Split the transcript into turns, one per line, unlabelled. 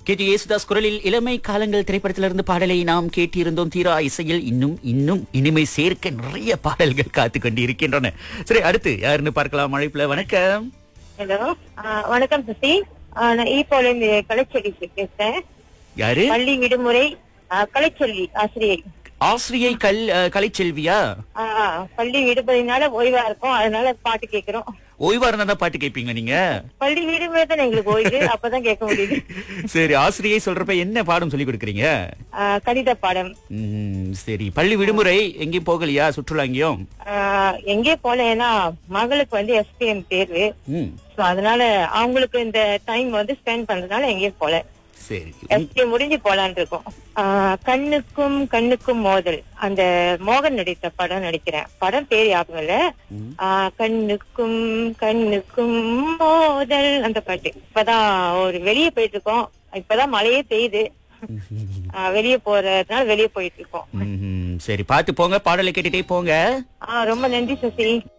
KG Yesudas குரலில் இளமை காலங்கள் திரைப்படத்திலிருந்து பாடலை நாம் கேட்டிருந்தோம் தீரா இசையில் இன்னும் இன்னும் இனிமை சேர்க்க நிறைய பாடல்கள் காத்து கொண்டு இருக்கின்றன சரி அடுத்து யாருன்னு பார்க்கலாம் அழைப்புல வணக்கம்
ஹலோ வணக்கம் சசி ஆ, நான் ஈப்போல இருந்து கலைச்செல்வி பேசுறேன்
யாரு
பள்ளி விடுமுறை ஆ, கலைச்செல்வி ஆசிரியை
ஆசிரியை கல் அஹ், கலைச்செல்வியா
ஆ, ஆ, பள்ளி விடுமுறைனால ஓய்வா இருக்கும் அதனால பாட்டு கேக்குறோம்
ஓய்வா இருந்தா தான் பாட்டு கேட்பீங்க நீங்க
பள்ளி விடுமுறை தான் எங்களுக்கு ஓய்வு அப்பதான் கேட்க முடியுது
சரி ஆசிரியை சொல்றப்ப என்ன பாடம் சொல்லி கொடுக்குறீங்க
ஆ, கணித பாடம்
ம், சரி பள்ளி விடுமுறை எங்கேயும் போகலையா சுற்றுலா எங்கேயும்
ஆ, எங்கே போல ஏன்னா மகளுக்கு வந்து எஸ்பிஎம் தேர்வு
ம்,
சோ அதனால அவங்களுக்கு இந்த டைம் வந்து ஸ்பெண்ட் பண்றதுனால எங்கேயும் போல
சரி
எஸ்பிஎம் முடிஞ்சு போலான்னு இருக்கோம் ஆ, கண்ணுக்கும் கண்ணுக்கும் மோதல் அந்த மோகன் நடித்த படம் நடிக்கிறேன் படம் பேர் ஞாபகம் இல்ல
ம்.
ஆ, கண்ணுக்கும் கண்ணுக்கும் மோதல் அந்த பாட்டு இப்பதான் ஒரு வெளியே போயிட்டு இருக்கோம் இப்பதான் மழையே பெய்யுது ஆ, வெளியே போறதுனால வெளியே போயிட்டு இருக்கோம்
ம்ஹும். சரி பார்த்து போங்க பாடலை கேட்டுட்டே போங்க
ஆ, ரொம்ப நன்றி சசி